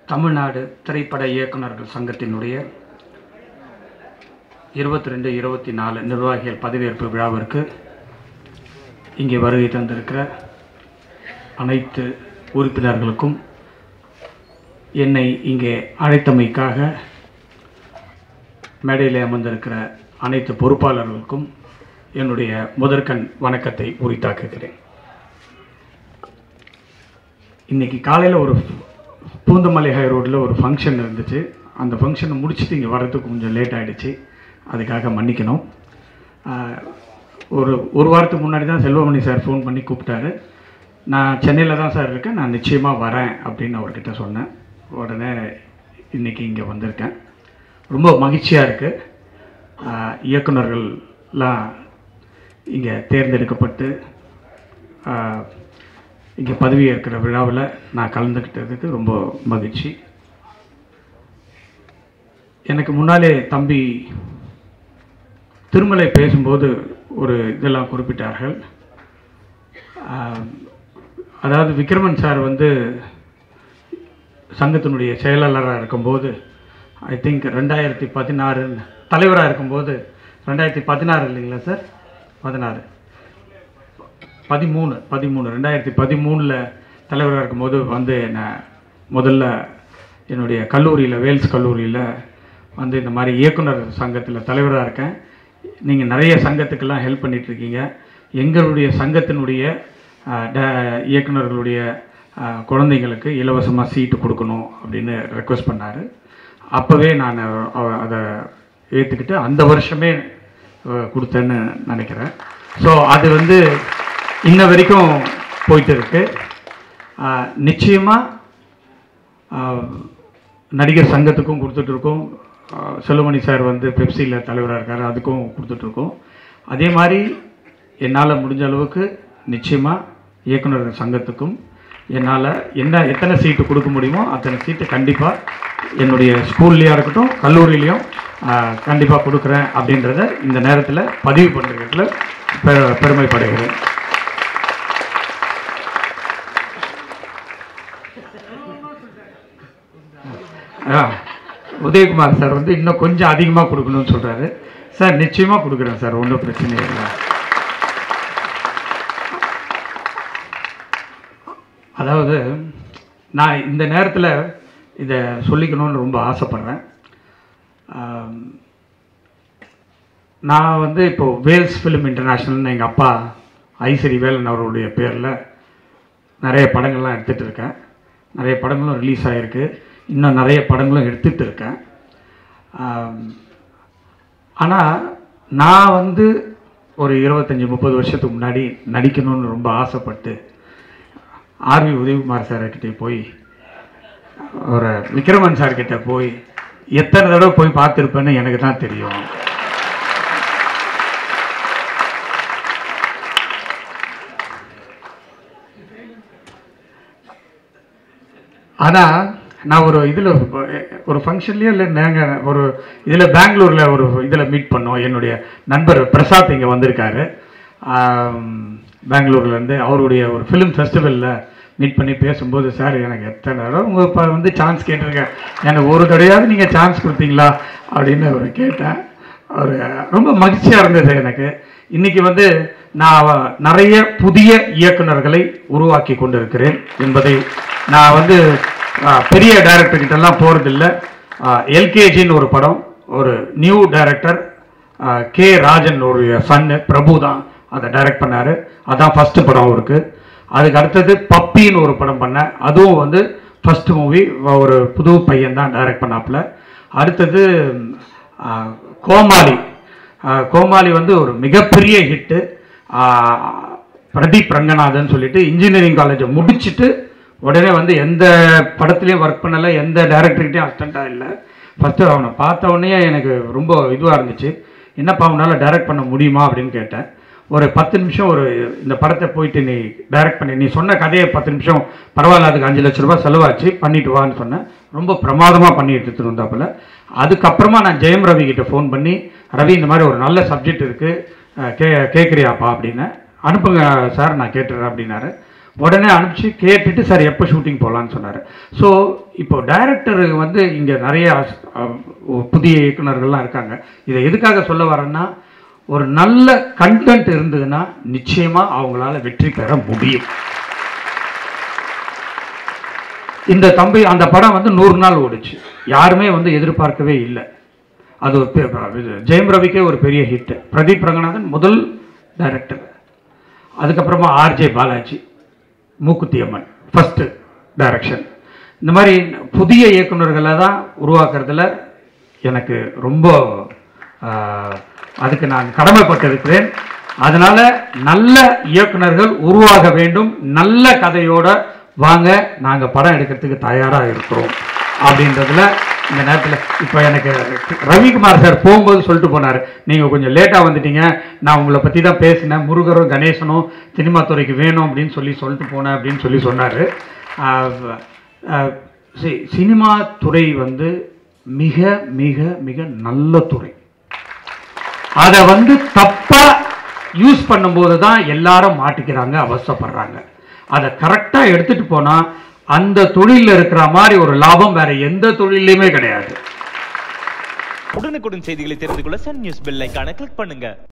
தமிழ்நாடு திரைப்பட இயக்குனர்கள் சங்கத்தினுடைய இருபத்தி ரெண்டு இருபத்தி நாலு நிர்வாகிகள் பதவியேற்பு விழாவிற்கு இங்கே வருகை தந்திருக்கிற அனைத்து உறுப்பினர்களுக்கும் என்னை இங்கே அழைத்தமைக்காக மேடையில் அமர்ந்திருக்கிற அனைத்து பொறுப்பாளர்களுக்கும் என்னுடைய முதற்கண் வணக்கத்தை உரித்தாக்குகிறேன் இன்னைக்கு காலையில் ஒரு பூந்தமல்லி ஹை ரோட்டில் ஒரு ஃபங்க்ஷன் இருந்துச்சு அந்த ஃபங்க்ஷனை முடிச்சுட்டு இங்கே வர்றதுக்கு கொஞ்சம் லேட் ஆகிடுச்சு அதுக்காக மன்னிக்கணும் ஆஹ், ஒரு ஒரு வாரத்துக்கு முன்னாடி தான் செல்வமணி சார் ஃபோன் பண்ணி கூப்பிட்டாரு நான் சென்னையில் தான் சார் இருக்கேன் நான் நிச்சயமாக வரேன் அப்படின்னு அவர்கிட்ட சொன்னேன் உடனே இன்னைக்கு இங்கே வந்திருக்கேன் ரொம்ப மகிழ்ச்சியாக இருக்குது இயக்குனர்கள்லாம் இங்கே தேர்ந்தெடுக்கப்பட்டு ஆஹ், இங்கே பதவியேற்கிற விழாவில் நான் கலந்துக்கிட்டதுக்கு ரொம்ப மகிழ்ச்சி எனக்கு முன்னாலே தம்பி திருமலை பேசும்போது ஒரு இதெல்லாம் குறிப்பிட்டார்கள் ஆஹ், அதாவது விக்ரமன் சார் வந்து சங்கத்தினுடைய செயலாளராக இருக்கும்போது ஐ திங்க் ரெண்டாயிரத்தி பதினாறு தலைவராக இருக்கும்போது ரெண்டாயிரத்தி பதினாறு இல்லைங்களா சார் பதினாறு பதிமூணு பதிமூணு ரெண்டாயிரத்தி பதிமூணில் தலைவராக இருக்கும்போது வந்து என்னை முதல்ல என்னுடைய கல்லூரியில் வேல்ஸ் கல்லூரியில் வந்து இந்த மாதிரி இயக்குனர் சங்கத்தில் தலைவராக இருக்கேன் நீங்கள் நிறைய சங்கத்துக்கெல்லாம் ஹெல்ப் பண்ணிகிட்ருக்கீங்க எங்களுடைய சங்கத்தினுடைய ஆஹ், ட- இயக்குனர்களுடைய ஆஹ், குழந்தைங்களுக்கு இலவசமாக சீட்டு கொடுக்கணும் அப்படின்னு ரெக்வஸ்ட் பண்ணார் அப்போவே நான் அவ- அதை ஏற்றுக்கிட்டு அந்த வருஷமே அஹ், கொடுத்தேன்னு நினைக்கிறேன் ஸோ அது வந்து இன்ன வரைக்கும் போயிட்டு இருக்கு ஆஹ், நிச்சயமா ஆஹ், நடிகர் சங்கத்துக்கும் கொடுத்துட்ருக்கோம் செல்வமணி சார் வந்து பெப்சியில் தலைவராக இருக்கார் அதுக்கும் கொடுத்துட்ருக்கோம் அதே மாதிரி என்னால் முடிஞ்ச அளவுக்கு நிச்சயமாக இயக்குனர் சங்கத்துக்கும் என்னால் என்ன எத்தனை சீட்டு கொடுக்க முடியுமோ அத்தனை சீட்டு கண்டிப்பாக என்னுடைய ஸ்கூல்லையாக இருக்கட்டும் கல்லூரியிலையும் கண்டிப்பாக கொடுக்குறேன் அப்படின்றத இந்த நேரத்தில் பதிவு பண்ணுறதுல பெ பெருமைப்படுகிறேன் ஆ, உதயகுமார் சார் வந்து இன்னும் கொஞ்சம் அதிகமாக கொடுக்கணும்னு சொல்கிறாரு சார் நிச்சயமாக கொடுக்குறேன் சார் ஒன்றும் பிரச்சனை இல்லை அதாவது நான் இந்த நேரத்தில் இதை சொல்லிக்கணும்னு ரொம்ப ஆசைப்பட்றேன் ஆம், நான் வந்து இப்போது வேல்ஸ் ஃபிலிம் இன்டர்நேஷ்னல்னு எங்கள் அப்பா ஐசரி வேலன் அவருடைய பேரில் நிறைய படங்கள்லாம் எடுத்துகிட்டு இருக்கேன் நிறைய படங்களும் ரிலீஸ் ஆகிருக்கு இன்னும் நிறைய படங்களும் எடுத்துகிட்டு இருக்கேன் ஆனால் நான் வந்து ஒரு இருபத்தஞ்சி முப்பது வருஷத்துக்கு முன்னாடி நடிக்கணும்னு ரொம்ப ஆசைப்பட்டு ஆர்வி உதயகுமார் சார்கிட்ட போய் ஒரு விக்ரமன் சார்கிட்ட போய் எத்தனை தடவை போய் பார்த்துருப்பேன்னு எனக்கு தான் தெரியும் ஆனால் நான் ஒரு இதில் ஒரு ஃபங்க்ஷன்லேயே இல்லை நாங்கள் ஒரு இதில் பெங்களூரில் ஒரு இதில் மீட் பண்ணோம் என்னுடைய நண்பர் பிரசாத் இங்கே வந்திருக்காரு ஆம், பெங்களூர்லேருந்து அவருடைய ஒரு ஃபிலிம் ஃபெஸ்டிவலில் மீட் பண்ணி பேசும்போது சார் எனக்கு எத்தனை தடவை உங்கள் இப்போ வந்து சான்ஸ் கேட்டிருக்கேன் எனக்கு ஒரு தடையாவது நீங்கள் சான்ஸ் கொடுத்தீங்களா அப்படின்னு அவர் கேட்டேன் அவர் ரொம்ப மகிழ்ச்சியாக இருந்தது எனக்கு இன்னைக்கு வந்து நான் நிறைய புதிய இயக்குனர்களை உருவாக்கி கொண்டிருக்கிறேன் என்பதை நான் வந்து ஆஹ், பெரிய டைரக்டர் கிட்டலாம் போகிறதில்ல எல்கேஜின்னு ஒரு படம் ஒரு நியூ டைரக்டர் கே ராஜன் ஒரு சன்னு பிரபு தான் அதை டைரக்ட் பண்ணார் அதான் ஃபஸ்ட்டு படம் அவருக்கு அதுக்கு அடுத்தது பப்பின்னு ஒரு படம் பண்ணேன் அதுவும் வந்து ஃபர்ஸ்ட் மூவி ஒரு புது பையன் தான் டைரக்ட் பண்ணாப்புல அடுத்தது ஆஹ், கோமாளி ஆஹ், கோமாளி வந்து ஒரு மிகப்பெரிய ஹிட்டு பிரதீப் ரங்கநாதன் சொல்லிட்டு இன்ஜினியரிங் காலேஜை முடிச்சுட்டு உடனே வந்து எந்த படத்துலையும் ஒர்க் பண்ணலை எந்த டைரக்டர்கிட்டையும் அசிஸ்டண்ட்டாக இல்லை ஃபஸ்ட்டு அவனை பார்த்த உடனே எனக்கு ரொம்ப இதுவாக இருந்துச்சு என்னப்பா அவனால் டைரக்ட் பண்ண முடியுமா அப்படின்னு கேட்டேன் ஒரு பத்து நிமிஷம் ஒரு இந்த படத்தை போயிட்டு நீ டைரக்ட் பண்ணி நீ சொன்ன கதையை பத்து நிமிஷம் பரவாயில்ல அதுக்கு அஞ்சு லட்ச ரூபாய் செலவாச்சு பண்ணிட்டு வான்னு சொன்னேன் ரொம்ப பிரமாதமாக பண்ணி எடுத்துட்டு வந்தாப்புல அதுக்கப்புறமா நான் ஜெயம் ரவி கிட்ட ஃபோன் பண்ணி ரவி இந்த மாதிரி ஒரு நல்ல சப்ஜெக்ட் இருக்குது கே கேட்குறியாப்பா அப்படின்னு அனுப்புங்க சார் நான் கேட்டுறேன் அப்படின்னாரு உடனே அனுப்பிச்சு கேட்டுட்டு சார் எப்போ ஷூட்டிங் போகலான்னு சொன்னார் ஸோ இப்போ டைரக்டர் வந்து இங்கே நிறைய அஹ், புதிய இயக்குனர்கள்லாம் இருக்காங்க இதை எதுக்காக சொல்ல வரேன்னா ஒரு நல்ல கண்டென்ட் இருந்ததுன்னா நிச்சயமாக அவங்களால வெற்றி பெற முடியும் இந்த தம்பி அந்த படம் வந்து நூறு நாள் ஓடுச்சு யாருமே வந்து எதிர்பார்க்கவே இல்லை அது ஒரு பெ- இது ஜெயம் ரவிக்கே ஒரு பெரிய ஹிட் பிரதீப் ரங்கநாதன் முதல் டைரக்டர் அதுக்கப்புறமா ஆர்ஜே பாலாஜி மூக்குத்தி அம்மன் ஃபஸ்ட்டு டைரக்ஷன் இந்த மாதிரி புதிய இயக்குனர்களை தான் உருவாக்குறதுல எனக்கு ரொம்ப ஆஹ், அதுக்கு நான் கடமைப்பட்டிருக்கிறேன் அதனால நல்ல இயக்குனர்கள் உருவாக வேண்டும் நல்ல கதையோட வாங்க நாங்கள் படம் எடுக்கிறதுக்கு தயாராக இருக்கிறோம் அப்படின்றதுல இந்த நேரத்தில் இப்போ எனக்கு ரவிக்குமார் சார் போகும்போது சொல்லிட்டு போனார் நீங்கள் கொஞ்சம் லேட்டாக வந்துட்டீங்க நான் உங்களை பற்றி தான் பேசினேன் முருகரும் கணேசனும் சினிமா துறைக்கு வேணும் அப்படின்னு சொல்லி சொல்லிட்டு போனேன் அப்படின்னு சொல்லி சொன்னார் சினிமா துறை வந்து மிக மிக மிக நல்ல துறை அதை வந்து தப்பா யூஸ் பண்ணும்போது தான் எல்லாரும் மாட்டிக்கிறாங்க அவசரப்படுறாங்க அதை கரெக்டாக எடுத்துட்டு போனா அந்த தொழிலில் இருக்கிற மாதிரி ஒரு லாபம் வேற எந்த தொழிலையுமே கிடையாது உடனுக்குடன் செய்திகளை தெரிந்து கொள்ள சன் நியூஸ் பெல் ஐகானை கிளிக் பண்ணுங்க